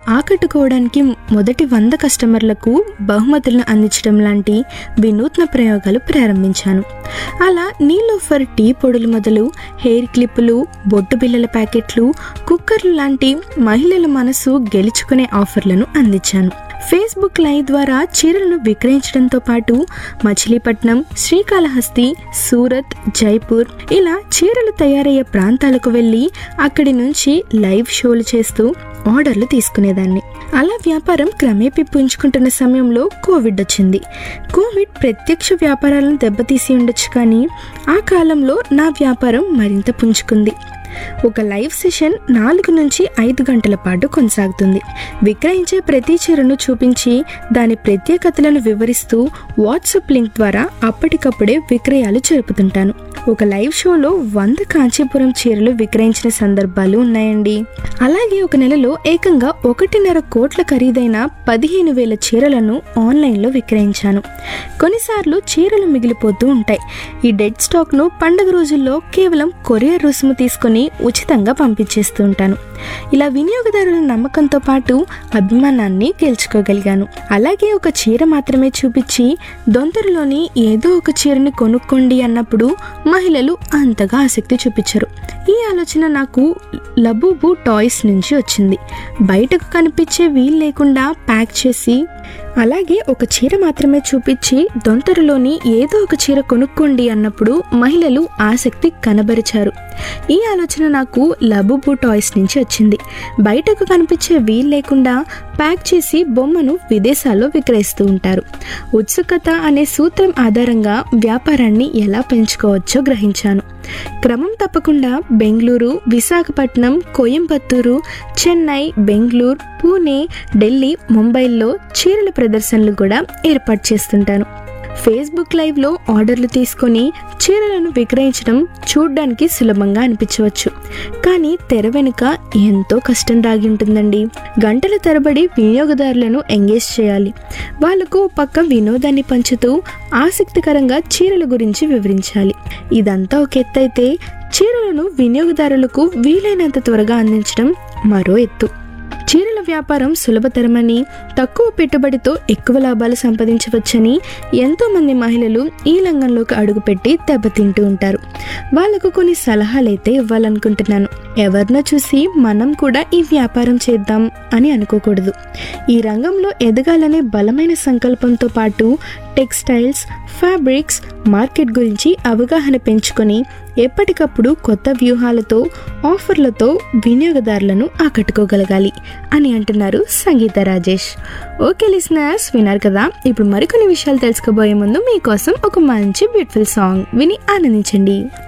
ఆకట్టుకోవడానికి మొదటి వంద కస్టమర్లకు బహుమతులను అందించడం లాంటి వినూత్న ప్రయోగాలు ప్రారంభించాను అలా నీలోఫర్ టీ పొడులు మొదలు హెయిర్ క్లిప్పులు బొట్టు బిళ్ళల ప్యాకెట్లు కుక్కర్లు లాంటి మహిళల మనసు గెలుచుకునే ఆఫర్లను అందించాను ఫేస్బుక్ లైవ్ ద్వారా చీరలను విక్రయించడంతో పాటు మచిలీపట్నం శ్రీకాళహస్తి సూరత్ జైపూర్ ఇలా చీరలు తయారయ్యే ప్రాంతాలకు వెళ్ళి అక్కడి నుంచి లైవ్ షోలు చేస్తూ ఆర్డర్లు తీసుకునేదాన్ని అలా వ్యాపారం క్రమేపీ పుంజుకుంటున్న సమయంలో కోవిడ్ వచ్చింది కోవిడ్ ప్రత్యక్ష వ్యాపారాలను దెబ్బతీసి ఉండొచ్చు కానీ ఆ కాలంలో నా వ్యాపారం మరింత పుంజుకుంది ఒక లైవ్ సెషన్ నాలుగు నుంచి ఐదు గంటల పాటు కొనసాగుతుంది విక్రయించే ప్రతి చీరను చూపించి దాని ప్రత్యేకతలను వివరిస్తూ వాట్సాప్ లింక్ ద్వారా అప్పటికప్పుడే విక్రయాలు జరుపుతుంటాను ఒక లైవ్ షోలో వంద కాంచీపురం చీరలు విక్రయించిన సందర్భాలు ఉన్నాయండి అలాగే ఒక నెలలో ఏకంగా ఒకటిన్నర కోట్ల ఖరీదైన పదిహేను వేల చీరలను ఆన్లైన్లో విక్రయించాను కొన్నిసార్లు చీరలు మిగిలిపోతూ ఉంటాయి ఈ డెడ్ స్టాక్ను పండగ రోజుల్లో కేవలం కొరియర్ రుసుము తీసుకొని ఉచితంగా పంపించేస్తూ ఉంటాను ఇలా వినియోగదారుల నమ్మకంతో పాటు అభిమానాన్ని గెలుచుకోగలిగాను అలాగే ఒక చీర మాత్రమే చూపించి దొంతరలోని ఏదో ఒక చీరని కొనుక్కోండి అన్నప్పుడు మహిళలు అంతగా ఆసక్తి చూపించరు ఈ ఆలోచన నాకు లబూబు టాయ్స్ నుంచి వచ్చింది బయటకు కనిపించే వీలు లేకుండా ప్యాక్ చేసి అలాగే ఒక చీర మాత్రమే చూపించి దొంతరలోని ఏదో ఒక చీర కొనుక్కోండి అన్నప్పుడు మహిళలు ఆసక్తి కనబరిచారు ఈ ఆలోచన నాకు లబుబు టాయ్స్ నుంచి వచ్చింది బయటకు కనిపించే వీలు లేకుండా ప్యాక్ చేసి బొమ్మను విదేశాల్లో విక్రయిస్తూ ఉంటారు ఉత్సుకత అనే సూత్రం ఆధారంగా వ్యాపారాన్ని ఎలా పెంచుకోవచ్చో గ్రహించాను క్రమం తప్పకుండా బెంగళూరు విశాఖపట్నం కోయంబత్తూరు చెన్నై బెంగళూరు పూణే ఢిల్లీ ముంబైల్లో చీరల ప్రదర్శనలు కూడా ఏర్పాటు చేస్తుంటాను ఫేస్బుక్ లైవ్లో ఆర్డర్లు తీసుకొని చీరలను విక్రయించడం చూడ్డానికి సులభంగా అనిపించవచ్చు కానీ తెర వెనుక ఎంతో కష్టం దాగి ఉంటుందండి గంటల తరబడి వినియోగదారులను ఎంగేజ్ చేయాలి వాళ్లకు ఓ పక్క వినోదాన్ని పంచుతూ ఆసక్తికరంగా చీరల గురించి వివరించాలి ఇదంతా ఒక ఎత్తు అయితే చీరలను వినియోగదారులకు వీలైనంత త్వరగా అందించడం మరో ఎత్తు చీరల వ్యాపారం సులభతరమని తక్కువ పెట్టుబడితో ఎక్కువ లాభాలు సంపాదించవచ్చని ఎంతోమంది మహిళలు ఈ రంగంలోకి అడుగుపెట్టి దెబ్బతింటూ ఉంటారు వాళ్ళకు కొన్ని సలహాలైతే ఇవ్వాలనుకుంటున్నాను ఎవరినో చూసి మనం కూడా ఈ వ్యాపారం చేద్దాం అని అనుకోకూడదు ఈ రంగంలో ఎదగాలనే బలమైన సంకల్పంతో పాటు టెక్స్టైల్స్ ఫ్యాబ్రిక్స్ మార్కెట్ గురించి అవగాహన పెంచుకొని ఎప్పటికప్పుడు కొత్త వ్యూహాలతో ఆఫర్లతో వినియోగదారులను ఆకట్టుకోగలగాలి అని అంటున్నారు సంగీత రాజేష్ ఓకే లిసనర్స్ విన్నారు కదా ఇప్పుడు మరికొన్ని విషయాలు తెలుసుకోబోయే ముందు మీకోసం ఒక మంచి బ్యూటిఫుల్ సాంగ్ విని ఆనందించండి